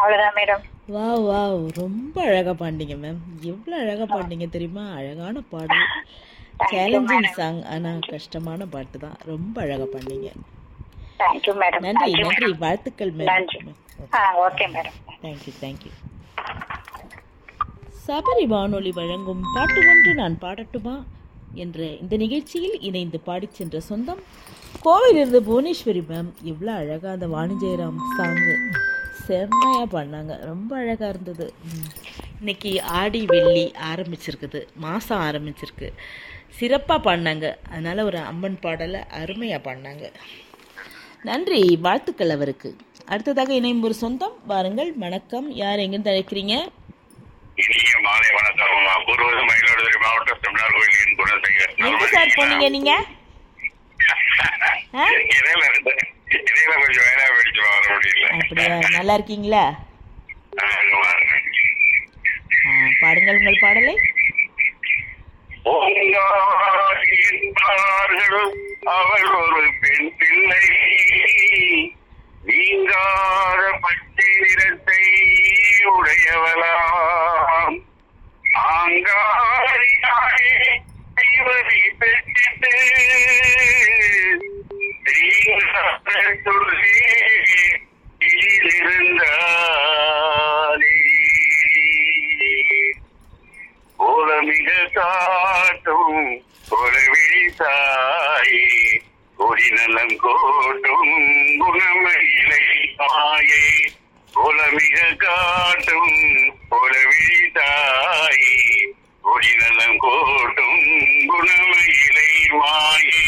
அவ்வளவுதான் மேடம் வா வா ரொம்ப அழகா பாடினீங்க மேம் எவ்வளோ அழகா பாடினீங்க தெரியுமா அழகான பாடல் சேலஞ்சிங் சாங் ஆனா கஷ்டமான பாட்டு தான் ரொம்ப அழகா பாடினீங்க தேங்க்யூ மேடம் நன்றி தேங்க்யூ நன்றி மேடம் வாழ்த்துக்கள் மேம் நன்றி ஆ okay madam thank you thank you Sabari வானொலி வழங்கும் பாட்டு ஒன்று நான் பாடட்டுமா என்ற இந்த நிகழ்ச்சியில் இணைந்து பாடிச் சென்ற சொந்தம் கோவிலிருந்து புவனேஸ்வரி மேம் எவ்வளோ அழகாக அந்த வாணி ஜெயராம் சாங்கு செம்மையாக பண்ணாங்க ரொம்ப அழகாக இருந்தது ம். இன்னைக்கு ஆடி வெள்ளி ஆரம்பிச்சிருக்குது மாதம் ஆரம்பிச்சிருக்கு சிறப்பாக பாடினாங்க அதனால் ஒரு அம்மன் பாடலை அருமையாக பாடினாங்க நன்றி வாழ்த்துக்கள் அவருக்கு அடுத்ததாக இணையும் ஒரு சொந்தம் வாருங்கள் வணக்கம் யார் எங்கிருந்து அழைக்கிறீங்க இனிய மாலை வணக்கம் அபூர்வது மயிலாடுதுறை மாவட்டம் செமினார் கோயிலின் குணசேகர் எங்க சார் போனீங்க நீங்க ஆ? இடையில இருந்து இடையில கொஞ்சம் வேலை பிடிச்சு வர முடியல அப்படியா நல்லா இருக்கீங்களா ஆ, இங்க வாருங்க. ஆ, பாடுங்கள் உங்கள் பாடலை ஓங்காரி என்பார்கள் அவள் ஒரு பெண் பிள்ளை நீங்காத பச்சை நிறத்தை உடையவளாம் ஆங்காரியாயே செய்வதை பெற்றிட்டு தீங்காத சொல்லி இதிலிருந்தாளே கோலமிக காட்டும் கொலவிழி தாயே கொடி நலம் கோட்டும் குணமயிலை தாயே கோலமிக காட்டும் கொலவிழி தாயே கொடி நலம் கோட்டும் குணமயிலை மாயே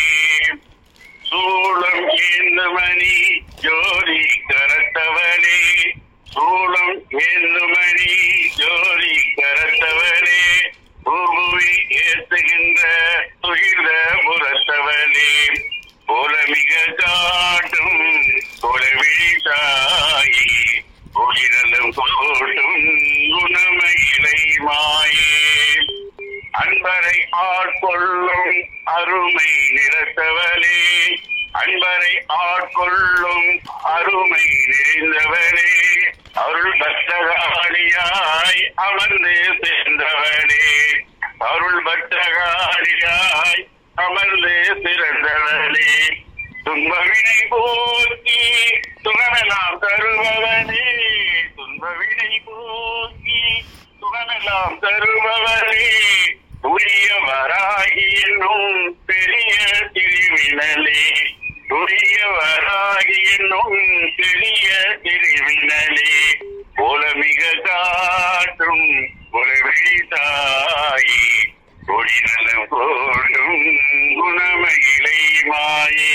சூளம் ஏந்த மணி ஜோதி கரத்தவளே சூளம் ஏந்த மணி ஜோதி கரத்தவளே பூமி ஏத்துகின்ற துயிர்ந்த புறத்தவளே கோலமிக காட்டும் கொலவிழி தாயே ஒளிநலம் கோட்டும் குணமயிலை மாயே அன்பரை ஆட்கொள்ளும் அருமை நிறத்தவளே அன்பரை ஆட்கொள்ளும் அருமை நிறைந்தவளே அருள் பக்தகாளியாய் அமர்ந்து சேர்ந்தவளே அருள் பக்தகாளியாய் அமர்ந்து சிறந்தவளே துன்பவினை போக்கி துணமெல்லாம் தருபவனே துன்பவினை போக்கி துணமெல்லாம் தருபவனே உரியவராகி என்னும் பெரிய திருவினலே உரியவராகி என்னும் பெரிய திருவினலே போலமிக காட்டும் புலவெளி தாயே கொடி நலம் கோடும் குணமகிலை மாயே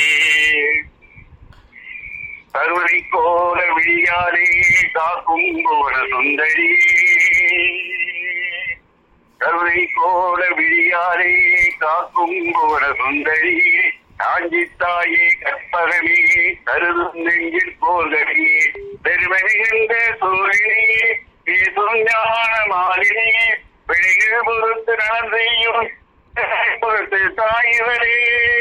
கருணை கோல விழியாலே காக்கும் கோல சுந்தரியே கருணை கோல விழியாலே காக்கும் கோல சுந்தரி காஞ்சி தாயே கற்பகமே கருதும் நெஞ்சில் போர்கடி பெருமை மிகுந்த சூரியனே பேசும் ஞான மாலினே பிழைகள் பொறுத்து நலம் செய்யும் பொறுத்து தாய்வரே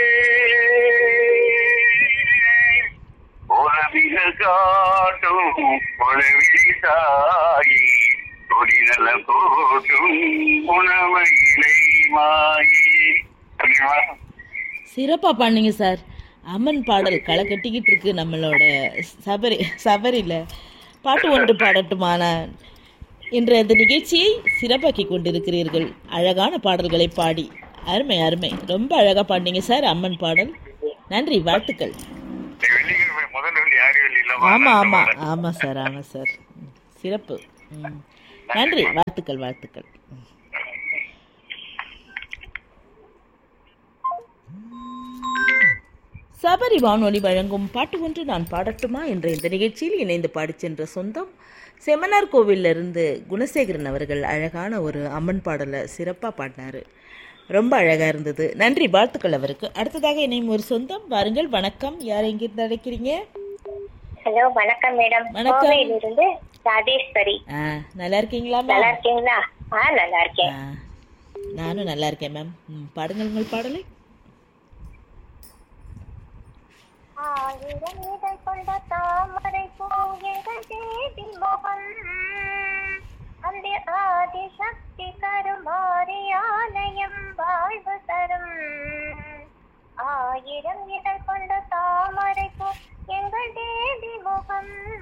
உலகிக காட்டும் உளவிழி தாயி கொடி நல்ல போட்டும் குணமயிலை மாயி அப்படிங்களா? சிறப்பாக பாடினீங்க சார் அம்மன் பாடல் களை கட்டிக்கிட்டு இருக்கு நம்மளோட சபரி சபரியில் பாட்டு ஒன்று பாடட்டுமா நான் என்ற இந்த நிகழ்ச்சியை சிறப்பாக்கி கொண்டிருக்கிறீர்கள் அழகான பாடல்களை பாடி அருமை அருமை ரொம்ப அழகாக பாடினீங்க சார் அம்மன் பாடல் நன்றி வாழ்த்துக்கள் இந்த வெள்ளிக்கிழமை முதல் வெள்ளி யாரு வெள்ளி இல்ல ஆமாம் ஆமாம் ஆமாம் சார் ஆமாம் சார் ம், சிறப்பு ம். நன்றி வாழ்த்துக்கள் வாழ்த்துக்கள் ம். சபரி வானொலி வழங்கும் பாட்டு ஒன்று நான் பாடட்டுமா என்ற இந்த நிகழ்ச்சியில் இணைந்து பாடிச் சென்ற சொந்தம் செமனார் கோவிலிருந்து குணசேகரன் அவர்கள் அழகான ஒரு அம்மன் பாடலை சிறப்பாக பாடினார் ரொம்ப அழகாக இருந்தது நன்றி வாழ்த்துக்கள் அவருக்கு அடுத்ததாக இணையும் ஒரு சொந்தம் வாருங்கள் வணக்கம் யார் எங்கிருந்து அழைக்கிறீங்க ஹலோ வணக்கம் மேடம் வணக்கம். கோவையிலிருந்து ராஜேஸ்வரி ஆ நல்லா இருக்கீங்களா நல்லா மேம் இருக்கீங்களா ஆ நல்லா இருக்கேன் ஆ, நானும் நல்லா இருக்கேன் மேம் ம், பாடுங்கள் உங்கள் பாடலை ஆயிரம் இதழ் கொண்ட தாமரை பூ எங்கள் தேவின் முகம் இதழ் கொண்ட தாமரை பூ எங்கள் தேவி முகம்